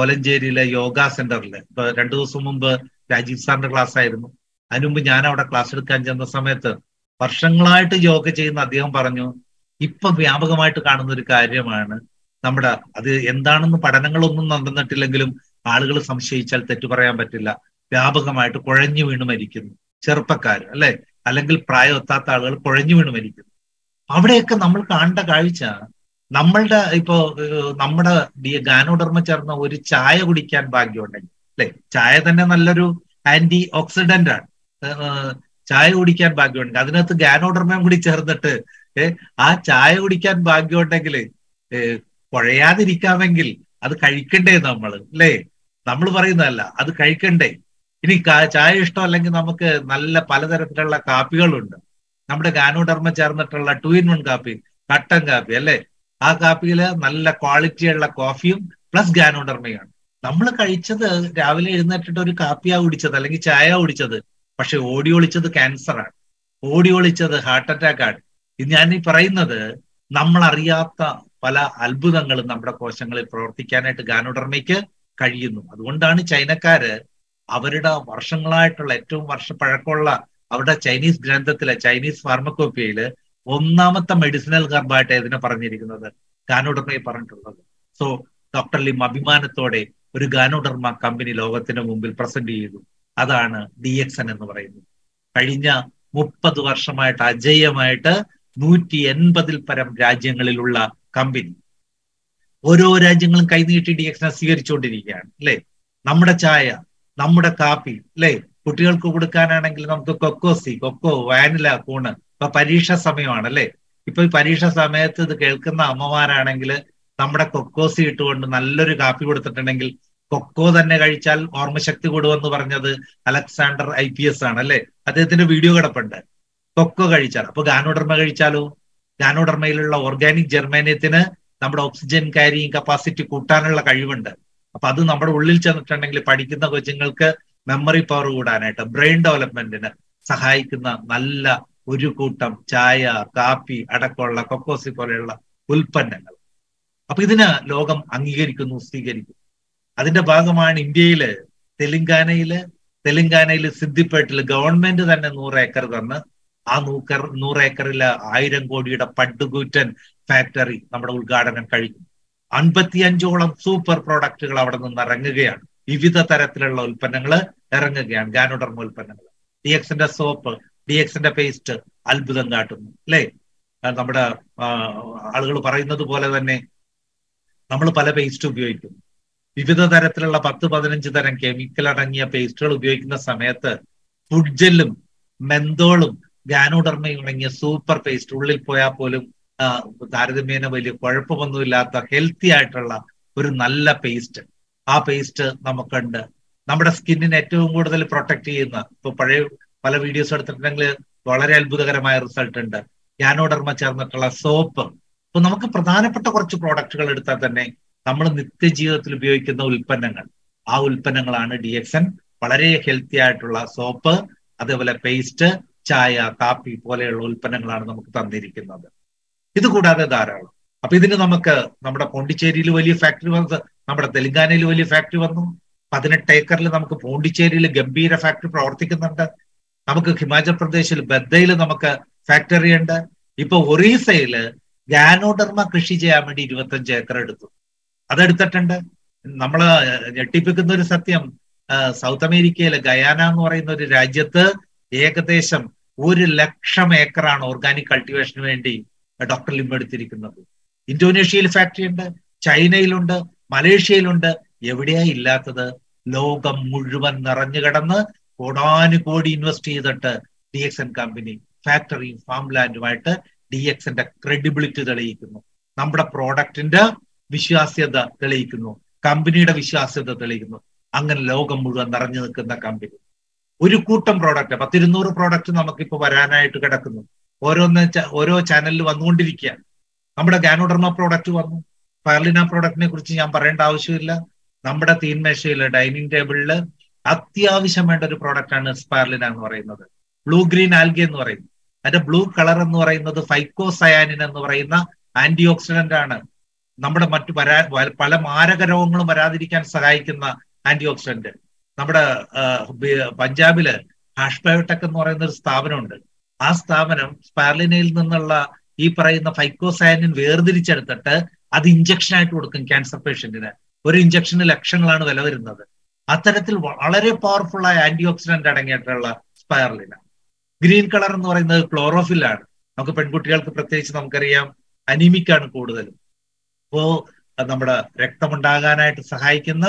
കോലഞ്ചേരിയിലെ യോഗ സെന്ററിൽ ഇപ്പൊ രണ്ടു ദിവസം മുമ്പ് രാജീവ് സാറിന്റെ ക്ലാസ് ആയിരുന്നു അതിനു മുമ്പ് ഞാൻ അവിടെ ക്ലാസ് എടുക്കാൻ ചെന്ന സമയത്ത് വർഷങ്ങളായിട്ട് യോഗ ചെയ്യുന്ന അദ്ദേഹം പറഞ്ഞു ഇപ്പൊ വ്യാപകമായിട്ട് കാണുന്ന ഒരു കാര്യമാണ് നമ്മുടെ അത് എന്താണെന്ന് പഠനങ്ങളൊന്നും നടന്നിട്ടില്ലെങ്കിലും ആളുകൾ സംശയിച്ചാൽ തെറ്റു പറയാൻ പറ്റില്ല വ്യാപകമായിട്ട് കുഴഞ്ഞു വീണ് മരിക്കുന്നു ചെറുപ്പക്കാർ അല്ലെ അല്ലെങ്കിൽ പ്രായം എത്താത്ത ആളുകൾ കുഴഞ്ഞു വീണ് മരിക്കുന്നു അവിടെയൊക്കെ നമ്മൾ കാണേണ്ട കാഴ്ച നമ്മളുടെ ഇപ്പോ ഏഹ്, നമ്മുടെ ഡി- ഗാനോഡർമ്മ ചേർന്ന ഒരു ചായ കുടിക്കാൻ ഭാഗ്യമുണ്ടെങ്കിൽ അല്ലെ ചായ തന്നെ നല്ലൊരു ആന്റി ഓക്സിഡന്റ് ആണ് ഏഹ്, ചായ കുടിക്കാൻ ഭാഗ്യമുണ്ടെങ്കിൽ അതിനകത്ത് ഗാനോഡർമ്മയും കൂടി ചേർന്നിട്ട് ഏഹ്, ആ ചായ കുടിക്കാൻ ഭാഗ്യമുണ്ടെങ്കിൽ ഏഹ്, കുഴയാതിരിക്കാമെങ്കിൽ അത് കഴിക്കണ്ടേ നമ്മൾ അല്ലേ നമ്മൾ പറയുന്നതല്ല അത് കഴിക്കണ്ടേ ഇനി കാ- ചായ ഇഷ്ടമല്ലെങ്കിൽ നമുക്ക് നല്ല പലതരത്തിലുള്ള കാപ്പികളുണ്ട് നമ്മുടെ ഗാനോഡർമ്മ ചേർന്നിട്ടുള്ള ടു ഇൻ വൺ കാപ്പി കട്ടൻ കാപ്പി അല്ലേ ആ കാപ്പിയില് നല്ല ക്വാളിറ്റിയുള്ള കോഫിയും പ്ലസ് ഗാനോഡർമയാണ് നമ്മൾ കഴിച്ചത് രാവിലെ എഴുന്നേറ്റിട്ട് ഒരു കാപ്പിയാ കുടിച്ചത് അല്ലെങ്കിൽ ചായ കുടിച്ചത് പക്ഷെ ഓടി ഒളിച്ചത് ക്യാൻസറാണ് ഓടി ഒളിച്ചത് ഹാർട്ട് അറ്റാക്ക് ആണ് ഇത് ഞാൻ ഈ പറയുന്നത് നമ്മൾ അറിയാത്ത പല അത്ഭുതങ്ങളും നമ്മുടെ കോശങ്ങളിൽ പ്രവർത്തിക്കാനായിട്ട് ഗാനോഡർമയ്ക്ക് കഴിയുന്നു അതുകൊണ്ടാണ് ചൈനക്കാര് അവരുടെ വർഷങ്ങളായിട്ടുള്ള ഏറ്റവും വർഷ പഴക്കമുള്ള അവരുടെ ചൈനീസ് ഗ്രന്ഥത്തിലെ ചൈനീസ് ഫാർമക്കോപ്പിയയില് ഒന്നാമത്തെ മെഡിസിനൽ ഹെർബായിട്ട് ഇതിനെ പറഞ്ഞിരിക്കുന്നത് ഗാനോഡർമയെ പറഞ്ഞിട്ടുള്ളത് സോ ഡോക്ടർ ലിം അഭിമാനത്തോടെ ഒരു ഗാനോഡർമ കമ്പനി ലോകത്തിന്റെ മുമ്പിൽ പ്രസന്റ് ചെയ്തു അതാണ് ഡി എക്സ് എൻ എന്ന് പറയുന്നത് കഴിഞ്ഞ മുപ്പത് വർഷമായിട്ട് അജയ്യമായിട്ട് നൂറ്റി എൺപതിൽ പരം രാജ്യങ്ങളിലുള്ള കമ്പനി ഓരോ രാജ്യങ്ങളും കൈനീട്ടി ഡി എക്സിനെ സ്വീകരിച്ചുകൊണ്ടിരിക്കുകയാണ് അല്ലെ നമ്മുടെ ചായ നമ്മുടെ കാപ്പി അല്ലെ കുട്ടികൾക്ക് കൊടുക്കാനാണെങ്കിൽ നമുക്ക് കൊക്കോസി കൊക്കോ വാനില കൂണ് ഇപ്പൊ പരീക്ഷ സമയമാണ് അല്ലെ ഇപ്പൊ ഈ പരീക്ഷ സമയത്ത് ഇത് കേൾക്കുന്ന അമ്മമാരാണെങ്കിൽ നമ്മുടെ കൊക്കോസി ഇട്ടുകൊണ്ട് നല്ലൊരു കാപ്പി കൊടുത്തിട്ടുണ്ടെങ്കിൽ കൊക്കോ തന്നെ കഴിച്ചാൽ ഓർമ്മശക്തി കൂടുമെന്ന് പറഞ്ഞത് അലക്സാണ്ടർ ഐ പി എസ് ആണ് അല്ലെ അദ്ദേഹത്തിന്റെ വീഡിയോ കിടപ്പുണ്ട് കൊക്കോ കഴിച്ചാൽ അപ്പൊ ഗാനോഡർമ കഴിച്ചാലോ ഗാനോഡർമയിലുള്ള ഓർഗാനിക് ജെർമേനിയത്തിന് നമ്മുടെ ഓക്സിജൻ ക്യാരിയിങ് കപ്പാസിറ്റി കൂട്ടാനുള്ള കഴിവുണ്ട് അപ്പൊ അത് നമ്മുടെ ഉള്ളിൽ ചെന്നിട്ടുണ്ടെങ്കിൽ പഠിക്കുന്ന കൊച്ചുങ്ങൾക്ക് മെമ്മറി പവർ കൂടാനായിട്ട് ബ്രെയിൻ ഡെവലപ്മെന്റിന് സഹായിക്കുന്ന നല്ല ഒരു കൂട്ടം ചായ കാപ്പി അടക്കമുള്ള കൊക്കോസി പോലെയുള്ള ഉൽപ്പന്നങ്ങൾ അപ്പൊ ഇതിന് ലോകം അംഗീകരിക്കുന്നു സ്വീകരിക്കുന്നു അതിന്റെ ഭാഗമാണ് ഇന്ത്യയില് തെലങ്കാനയില് തെലങ്കാനയില് സിദ്ദിപ്പേട്ടില് ഗവൺമെന്റ് തന്നെ നൂറ് ഏക്കർ തന്ന് ആ നൂക്കർ നൂറ് ഏക്കറിലെ ആയിരം കോടിയുടെ പട്ടുകൂറ്റൻ ഫാക്ടറി നമ്മുടെ ഉദ്ഘാടനം കഴിഞ്ഞു അൻപത്തിയഞ്ചോളം സൂപ്പർ പ്രോഡക്റ്റുകൾ അവിടെ നിന്ന് ഇറങ്ങുകയാണ് വിവിധ തരത്തിലുള്ള ഉൽപ്പന്നങ്ങൾ ഇറങ്ങുകയാണ് ഗാനോഡർമ ഉൽപ്പന്നങ്ങൾ ഡി എക്സിന്റെ സോപ്പ് ഡി എക്സിന്റെ പേസ്റ്റ് അത്ഭുതം കാട്ടുന്നു അല്ലേ ആ, നമ്മുടെ ആളുകൾ പറയുന്നത് പോലെ തന്നെ നമ്മൾ പല പേസ്റ്റ് ഉപയോഗിക്കുന്നു വിവിധ തരത്തിലുള്ള പത്ത് പതിനഞ്ച് തരം കെമിക്കൽ അടങ്ങിയ പേസ്റ്റുകൾ ഉപയോഗിക്കുന്ന സമയത്ത് ഫുഡ് ജെല്ലും മെന്തോളും ഗാനോഡർമയും അടങ്ങിയ സൂപ്പർ പേസ്റ്റ് ഉള്ളിൽ പോയാൽ പോലും ആ, താരതമ്യേന വലിയ കുഴപ്പമൊന്നുമില്ലാത്ത ഹെൽത്തി ആയിട്ടുള്ള ഒരു നല്ല പേസ്റ്റ് ആ പേസ്റ്റ് നമുക്കുണ്ട് നമ്മുടെ സ്കിന്നിനെ ഏറ്റവും കൂടുതൽ പ്രൊട്ടക്ട് ചെയ്യുന്ന ഇപ്പൊ പഴയ പല വീഡിയോസ് എടുത്തിട്ടുണ്ടെങ്കിൽ വളരെ അത്ഭുതകരമായ റിസൾട്ട് ഉണ്ട് ഗ്യാനോഡർമ ചേർന്നിട്ടുള്ള സോപ്പ് അപ്പൊ നമുക്ക് പ്രധാനപ്പെട്ട കുറച്ച് പ്രോഡക്റ്റുകൾ എടുത്താൽ തന്നെ നമ്മൾ നിത്യജീവിതത്തിൽ ഉപയോഗിക്കുന്ന ഉൽപ്പന്നങ്ങൾ ആ ഉൽപ്പന്നങ്ങളാണ് ഡി എക്സ് എൻ വളരെ ഹെൽത്തി ആയിട്ടുള്ള സോപ്പ് അതേപോലെ പേസ്റ്റ് ചായ കാപ്പി പോലെയുള്ള ഉൽപ്പന്നങ്ങളാണ് നമുക്ക് തന്നിരിക്കുന്നത് ഇത് കൂടാതെ ധാരാളം അപ്പൊ ഇതിന് നമുക്ക് നമ്മുടെ പോണ്ടിച്ചേരിയിൽ വലിയ ഫാക്ടറി വന്നത് നമ്മുടെ തെലങ്കാനയിൽ വലിയ ഫാക്ടറി വന്നു പതിനെട്ട് ഏക്കറിൽ നമുക്ക് പോണ്ടിച്ചേരിയിൽ ഗംഭീര ഫാക്ടറി പ്രവർത്തിക്കുന്നുണ്ട് നമുക്ക് ഹിമാചൽ പ്രദേശിൽ ബദ്ദയിൽ നമുക്ക് ഫാക്ടറി ഉണ്ട് ഇപ്പൊ ഒറീസയില് ഗാനോഡർമ കൃഷി ചെയ്യാൻ വേണ്ടി ഇരുപത്തഞ്ച് ഏക്കർ എടുത്തു അതെടുത്തിട്ടുണ്ട് നമ്മള് ഞെട്ടിപ്പിക്കുന്ന ഒരു സത്യം ആ, സൗത്ത് അമേരിക്കയിലെ ഗയാന എന്ന് പറയുന്ന ഒരു രാജ്യത്ത് ഏകദേശം ഒരു ലക്ഷം ഏക്കറാണ് ഓർഗാനിക് കൾട്ടിവേഷന് വേണ്ടി ഡോക്ടർ ലിം എടുത്തിരിക്കുന്നത് ഇന്തോനേഷ്യയിൽ ഫാക്ടറി ഉണ്ട് ചൈനയിലുണ്ട് മലേഷ്യയിലുണ്ട് എവിടെയാ ഇല്ലാത്തത് ലോകം മുഴുവൻ നിറഞ്ഞു കിടന്ന് കോടാനുകോടി ഇൻവെസ്റ്റ് ചെയ്തിട്ട് ഡി എക്സ് എൻ കമ്പനി ഫാക്ടറിയും ഫാം ലാൻഡുമായിട്ട് ഡി എക്സിന്റെ ക്രെഡിബിലിറ്റി തെളിയിക്കുന്നു നമ്മുടെ പ്രോഡക്റ്റിന്റെ വിശ്വാസ്യത തെളിയിക്കുന്നു കമ്പനിയുടെ വിശ്വാസ്യത തെളിയിക്കുന്നു അങ്ങനെ ലോകം മുഴുവൻ നിറഞ്ഞു നിൽക്കുന്ന കമ്പനി ഒരു കൂട്ടം പ്രോഡക്റ്റ് പത്തിരുന്നൂറ് പ്രോഡക്റ്റ് നമുക്കിപ്പോ വരാനായിട്ട് കിടക്കുന്നു ഓരോന്ന് ച- ഓരോ ചാനലിൽ വന്നുകൊണ്ടിരിക്കുകയാണ് നമ്മുടെ ഗാനോഡർമ പ്രോഡക്റ്റ് വന്നു ഫയർലിന പ്രോഡക്റ്റിനെ കുറിച്ച് ഞാൻ പറയേണ്ട ആവശ്യമില്ല നമ്മുടെ തീൻമേശയില് ഡൈനിങ് ടേബിളില് അത്യാവശ്യം വേണ്ട ഒരു പ്രോഡക്റ്റ് ആണ് സ്പാർലിന എന്ന് പറയുന്നത് ബ്ലൂ ഗ്രീൻ ആൽഗെ എന്ന് പറയുന്നത് അതിന്റെ ബ്ലൂ കളർ എന്ന് പറയുന്നത് ഫൈക്കോസയാനിൻ എന്ന് പറയുന്ന ആന്റി ഓക്സിഡന്റ് ആണ് നമ്മുടെ മറ്റു വരാ പല മാരക രോഗങ്ങളും വരാതിരിക്കാൻ സഹായിക്കുന്ന ആന്റി ഓക്സിഡന്റ് നമ്മുടെ പഞ്ചാബില് ഹാഷ് ബയോടെക് എന്ന് പറയുന്ന ഒരു സ്ഥാപനമുണ്ട് ആ സ്ഥാപനം സ്പാർലിനയിൽ നിന്നുള്ള ഈ പറയുന്ന ഫൈക്കോസയനിൻ വേർതിരിച്ചെടുത്തിട്ട് അത് ഇഞ്ചക്ഷൻ ആയിട്ട് കൊടുക്കും ക്യാൻസർ പേഷ്യന്റിന് ഒരു ഇഞ്ചക്ഷന് ലക്ഷങ്ങളാണ് വില വരുന്നത് അത്തരത്തിൽ വളരെ പവർഫുൾ ആയ ആന്റി ഓക്സിഡന്റ് അടങ്ങിയിട്ടുള്ള സ്പൈർലിന ഗ്രീൻ കളർ എന്ന് പറയുന്നത് ക്ലോറോഫിൽ ആണ് നമുക്ക് പെൺകുട്ടികൾക്ക് പ്രത്യേകിച്ച് നമുക്കറിയാം അനീമിക് ആണ് കൂടുതലും അപ്പോ നമ്മുടെ രക്തമുണ്ടാകാനായിട്ട് സഹായിക്കുന്ന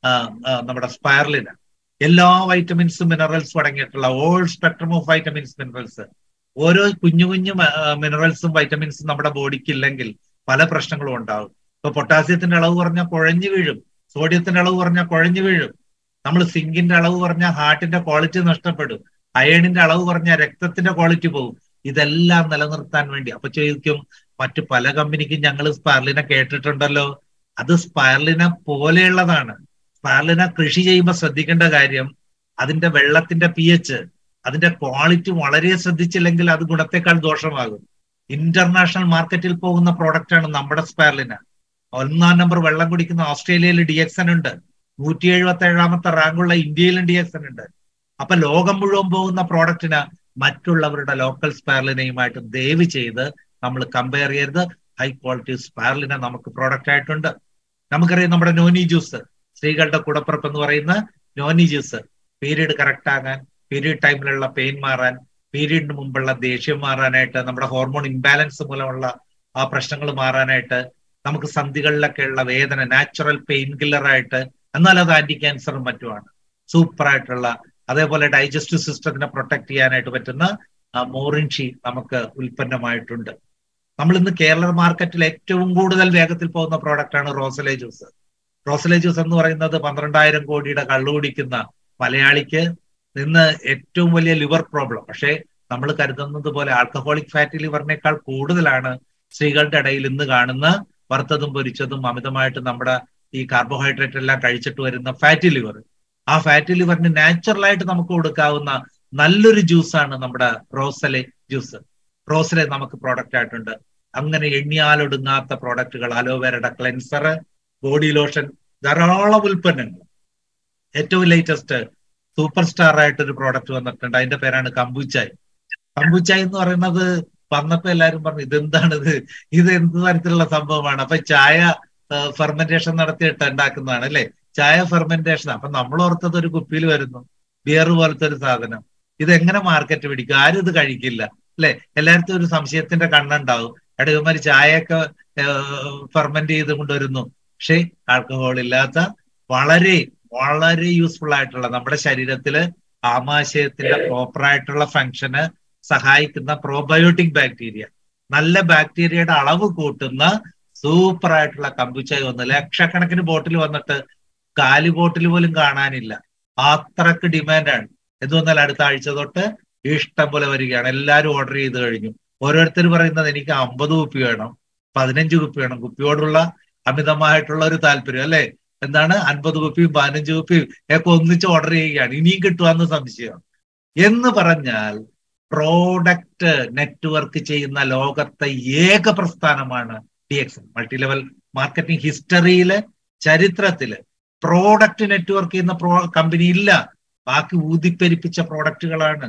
നമ്മുടെ സ്പൈർലിന എല്ലാ വൈറ്റമിൻസും മിനറൽസും അടങ്ങിയിട്ടുള്ള all spectrum of vitamins minerals ഓരോ കുഞ്ഞു കുഞ്ഞു മിനറൽസും വൈറ്റമിൻസും നമ്മുടെ ബോഡിക്ക് ഇല്ലെങ്കിൽ പല പ്രശ്നങ്ങളും ഉണ്ടാവും ഇപ്പൊ പൊട്ടാസ്യത്തിന്റെ അളവ് പറഞ്ഞാൽ കുഴഞ്ഞു വീഴും സോഡിയത്തിന്റെ അളവ് പറഞ്ഞാൽ കുഴഞ്ഞു വീഴും നമ്മൾ സിങ്കിന്റെ അളവ് പറഞ്ഞാൽ ഹാർട്ടിന്റെ ക്വാളിറ്റി നഷ്ടപ്പെടും അയണിന്റെ അളവ് പറഞ്ഞാൽ രക്തത്തിന്റെ ക്വാളിറ്റി പോകും ഇതെല്ലാം നിലനിർത്താൻ വേണ്ടി അപ്പൊ ചോദിക്കും മറ്റു പല കമ്പനിക്കും ഞങ്ങൾ സ്പാർലിനെ കേട്ടിട്ടുണ്ടല്ലോ അത് സ്പാർലിനെ പോലെയുള്ളതാണ് സ്പാർലിന കൃഷി ചെയ്യുമ്പോൾ ശ്രദ്ധിക്കേണ്ട കാര്യം അതിന്റെ വെള്ളത്തിന്റെ പി എച്ച് അതിന്റെ ക്വാളിറ്റി വളരെ ശ്രദ്ധിച്ചില്ലെങ്കിൽ അത് ഗുണത്തെക്കാൾ ദോഷമാകും ഇന്റർനാഷണൽ മാർക്കറ്റിൽ പോകുന്ന പ്രോഡക്റ്റ് ആണ് നമ്മുടെ സ്പാർലിന ഒന്നാം നമ്പർ വെള്ളം കുടിക്കുന്ന ഓസ്ട്രേലിയയിൽ ഡി എക്സൻ ഉണ്ട് നൂറ്റി എഴുപത്തി ഏഴാമത്തെ റാങ്കുള്ള ഇന്ത്യയിലും ഡി എക്സൻ ഉണ്ട് അപ്പൊ ലോകം മുഴുവൻ പോകുന്ന പ്രോഡക്റ്റിന് മറ്റുള്ളവരുടെ ലോക്കൽ സ്പാർലിനയുമായിട്ട് ദയവ് ചെയ്ത് നമ്മൾ കമ്പയർ ചെയ്യരുത് ഹൈ ക്വാളിറ്റി സ്പാർലിന നമുക്ക് പ്രോഡക്റ്റ് ആയിട്ടുണ്ട് നമുക്കറിയാം നമ്മുടെ നോനി ജ്യൂസ് സ്ത്രീകളുടെ കൂടപ്പുറപ്പ് എന്ന് പറയുന്ന നോനി ജ്യൂസ് പീരീഡ് കറക്റ്റ് ആകാൻ പീരീഡ് ടൈമിലുള്ള പെയിൻ മാറാൻ പീരീഡിന് മുമ്പുള്ള ദേഷ്യം മാറാനായിട്ട് നമ്മുടെ ഹോർമോൺ ഇംബാലൻസ് മൂലമുള്ള ആ പ്രശ്നങ്ങൾ മാറാനായിട്ട് നമുക്ക് സന്ധികളിലൊക്കെയുള്ള വേദന നാച്ചുറൽ പെയിൻ കില്ലർ ആയിട്ട് എന്നാൽ അത് ആന്റി ക്യാൻസറും മറ്റുമാണ് സൂപ്പർ ആയിട്ടുള്ള അതേപോലെ ഡൈജസ്റ്റീവ് സിസ്റ്റത്തിനെ പ്രൊട്ടക്ട് ചെയ്യാനായിട്ട് പറ്റുന്ന മോറിൻഷി നമുക്ക് ഉൽപ്പന്നമായിട്ടുണ്ട് നമ്മൾ ഇന്ന് കേരള മാർക്കറ്റിൽ ഏറ്റവും കൂടുതൽ വേഗത്തിൽ പോകുന്ന പ്രോഡക്റ്റ് ആണ് റോസലേ ജ്യൂസ് റോസലേ ജ്യൂസ് എന്ന് പറയുന്നത് പന്ത്രണ്ടായിരം കോടിയുടെ കള്ളു കുടിക്കുന്ന മലയാളിക്ക് ഇന്ന് ഏറ്റവും വലിയ ലിവർ പ്രോബ്ലം പക്ഷേ നമ്മൾ കരുതുന്നത് പോലെ ആൽക്കഹോളിക് ഫാറ്റി ലിവറിനേക്കാൾ കൂടുതലാണ് സ്ത്രീകളുടെ ഇടയിൽ ഇന്ന് കാണുന്ന വറുത്തതും പൊരിച്ചതും അമിതമായിട്ട് നമ്മുടെ ഈ കാർബോഹൈഡ്രേറ്റ് എല്ലാം കഴിച്ചിട്ട് വരുന്ന ഫാറ്റി ലിവർ ആ ഫാറ്റി ലിവറിന് നാച്ചുറലായിട്ട് നമുക്ക് കൊടുക്കാവുന്ന നല്ലൊരു ജ്യൂസാണ് നമ്മുടെ റോസലെ ജ്യൂസ് റോസലെ നമുക്ക് പ്രോഡക്റ്റ് ആയിട്ടുണ്ട് അങ്ങനെ എണ്ണിയാലൊടുങ്ങാത്ത പ്രോഡക്റ്റുകൾ അലോവേരയുടെ ക്ലെൻസർ ബോഡി ലോഷൻ ധാരാളം ഉൽപ്പന്നങ്ങൾ ഏറ്റവും ലേറ്റസ്റ്റ് സൂപ്പർ സ്റ്റാർ ആയിട്ട് ഒരു പ്രോഡക്റ്റ് വന്നിട്ടുണ്ട് അതിന്റെ പേരാണ് കമ്പൂച്ചായ് കമ്പൂച്ചായ് എന്ന് പറയുന്നത് വന്നപ്പോ എല്ലാരും പറഞ്ഞു ഇതെന്താണ് ഇത് ഇത് എന്ത് തരത്തിലുള്ള സംഭവമാണ് അപ്പൊ ചായ ഫെർമെന്റേഷൻ നടത്തിയിട്ട് ഉണ്ടാക്കുന്നതാണ് അല്ലെ ചായ ഫെർമെന്റേഷൻ അപ്പൊ നമ്മൾ ഓർത്തത് ഒരു കുപ്പിയിൽ വരുന്നു ബിയർ പോലത്തെ ഒരു സാധനം ഇത് എങ്ങനെ മാർക്കറ്റ് പിടിക്കും ആരും ഇത് കഴിക്കില്ല അല്ലെ എല്ലായിടത്തും ഒരു സംശയത്തിന്റെ കണ്ണുണ്ടാവും എടാ ഇവന്മാര് ചായയൊക്കെ ഫെർമെന്റ് ചെയ്ത് കൊണ്ടുവരുന്നു പക്ഷേ ആൽക്കഹോൾ ഇല്ലാത്ത വളരെ വളരെ യൂസ്ഫുൾ ആയിട്ടുള്ള നമ്മുടെ ശരീരത്തില് ആമാശയത്തിന്റെ പ്രോപ്പർ ആയിട്ടുള്ള ഫങ്ഷന് സഹായിക്കുന്ന പ്രോബയോട്ടിക് ബാക്ടീരിയ നല്ല ബാക്ടീരിയയുടെ അളവ് കൂട്ടുന്ന സൂപ്പർ ആയിട്ടുള്ള കമ്പുച്ചായി വന്നു ലക്ഷക്കണക്കിന് ബോട്ടിൽ വന്നിട്ട് കാലി ബോട്ടിൽ പോലും കാണാനില്ല അത്രക്ക് ഡിമാൻഡാണ് എന്ന് വന്നാൽ അടുത്ത ആഴ്ച തൊട്ട് ഇഷ്ടം പോലെ വരികയാണ് എല്ലാവരും ഓർഡർ ചെയ്ത് കഴിഞ്ഞു ഓരോരുത്തർ പറയുന്നത് എനിക്ക് അമ്പത് കുപ്പി വേണം പതിനഞ്ച് കുപ്പി വേണം കുപ്പിയോടുള്ള അമിതമായിട്ടുള്ള ഒരു താല്പര്യം അല്ലെ എന്താണ് അൻപത് കുപ്പിയും പതിനഞ്ച് കുപ്പിയും ഒക്കെ ഒന്നിച്ച് ഓർഡർ ചെയ്യുകയാണ് ഇനിയും കിട്ടുവാന്ന് സംശയം എന്ന് പറഞ്ഞാൽ പ്രോഡക്റ്റ് നെറ്റ്വർക്ക് ചെയ്യുന്ന ലോകത്തെ ഏക പ്രസ്ഥാനമാണ് D X multi level marketing ഹിസ്റ്ററിയില് ചരിത്രത്തില് പ്രോഡക്റ്റ് നെറ്റ്വർക്ക് ചെയ്യുന്ന പ്രോ കമ്പനി ഇല്ല ബാക്കി ഊതിപ്പെരിപ്പിച്ച പ്രോഡക്റ്റുകളാണ്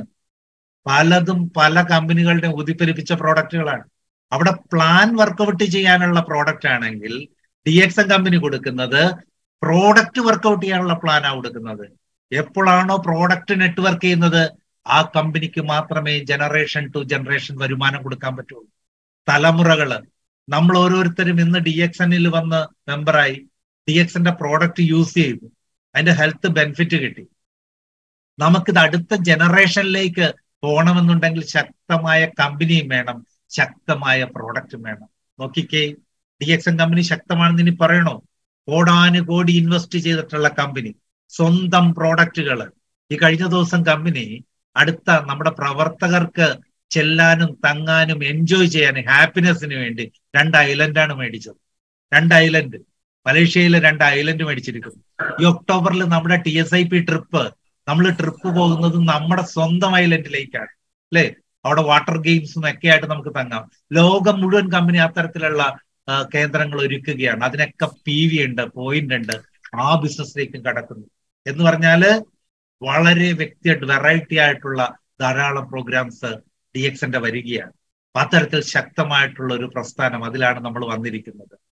പലതും പല കമ്പനികളുടെ ഊതിപ്പെരിപ്പിച്ച പ്രോഡക്റ്റുകളാണ് അവിടെ പ്ലാൻ വർക്കൗട്ട് ചെയ്യാനുള്ള പ്രോഡക്റ്റ് ആണെങ്കിൽ ഡി എക്സ് എം കമ്പനി കൊടുക്കുന്നത് പ്രോഡക്റ്റ് വർക്കൗട്ട് ചെയ്യാനുള്ള പ്ലാനാണ് കൊടുക്കുന്നത് എപ്പോഴാണോ പ്രോഡക്റ്റ് നെറ്റ്വർക്ക് ചെയ്യുന്നത് ആ കമ്പനിക്ക് മാത്രമേ ജനറേഷൻ ടു ജനറേഷൻ വരുമാനം കൊടുക്കാൻ പറ്റുള്ളൂ തലമുറകള് നമ്മൾ ഓരോരുത്തരും ഇന്ന് ഡി എക്സ് എന്നിൽ വന്ന് മെമ്പറായി ഡി എക്സിന്റെ പ്രോഡക്റ്റ് യൂസ് ചെയ്തു അതിന്റെ ഹെൽത്ത് ബെനിഫിറ്റ് കിട്ടി നമുക്കിത് അടുത്ത ജനറേഷനിലേക്ക് പോകണമെന്നുണ്ടെങ്കിൽ ശക്തമായ കമ്പനിയും വേണം ശക്തമായ പ്രോഡക്റ്റും വേണം നോക്കിക്കേ ഡി എക്സ് എൻ കമ്പനി ശക്തമാണെന്ന് ഇനി പറയണോ കോടാനുകോടി ഇൻവെസ്റ്റ് ചെയ്തിട്ടുള്ള കമ്പനി സ്വന്തം പ്രോഡക്റ്റുകൾ ഈ കഴിഞ്ഞ ദിവസം കമ്പനി അടുത്ത നമ്മുടെ പ്രവർത്തകർക്ക് ചെല്ലാനും തങ്ങാനും എൻജോയ് ചെയ്യാനും ഹാപ്പിനെസ്സിന് വേണ്ടി രണ്ട് ഐലൻഡാണ് മേടിച്ചത് രണ്ട് ഐലൻഡ് മലേഷ്യയിലെ രണ്ട് ഐലൻഡ് മേടിച്ചിരിക്കുന്നു ഈ ഒക്ടോബറിൽ നമ്മുടെ T S I P trip നമ്മൾ ട്രിപ്പ് പോകുന്നത് നമ്മുടെ സ്വന്തം ഐലൻഡിലേക്കാണ് അല്ലെ അവിടെ വാട്ടർ ഗെയിംസും ഒക്കെ ആയിട്ട് നമുക്ക് തങ്ങാം ലോകം മുഴുവൻ കമ്പനി അത്തരത്തിലുള്ള കേന്ദ്രങ്ങൾ ഒരുക്കുകയാണ് അതിനൊക്കെ പി വി ഉണ്ട് പോയിന്റ് ഉണ്ട് ആ ബിസിനസ്സിലേക്കും കടക്കുന്നു എന്ന് പറഞ്ഞാല് വളരെ വ്യക്തിയായിട്ട് വെറൈറ്റി ആയിട്ടുള്ള ധാരാളം പ്രോഗ്രാംസ് ഡി എക്സിന്റെ വരികയാണ് അത്തരത്തിൽ ശക്തമായിട്ടുള്ള ഒരു പ്രസ്ഥാനം അതിലാണ് നമ്മൾ വന്നിരിക്കുന്നത്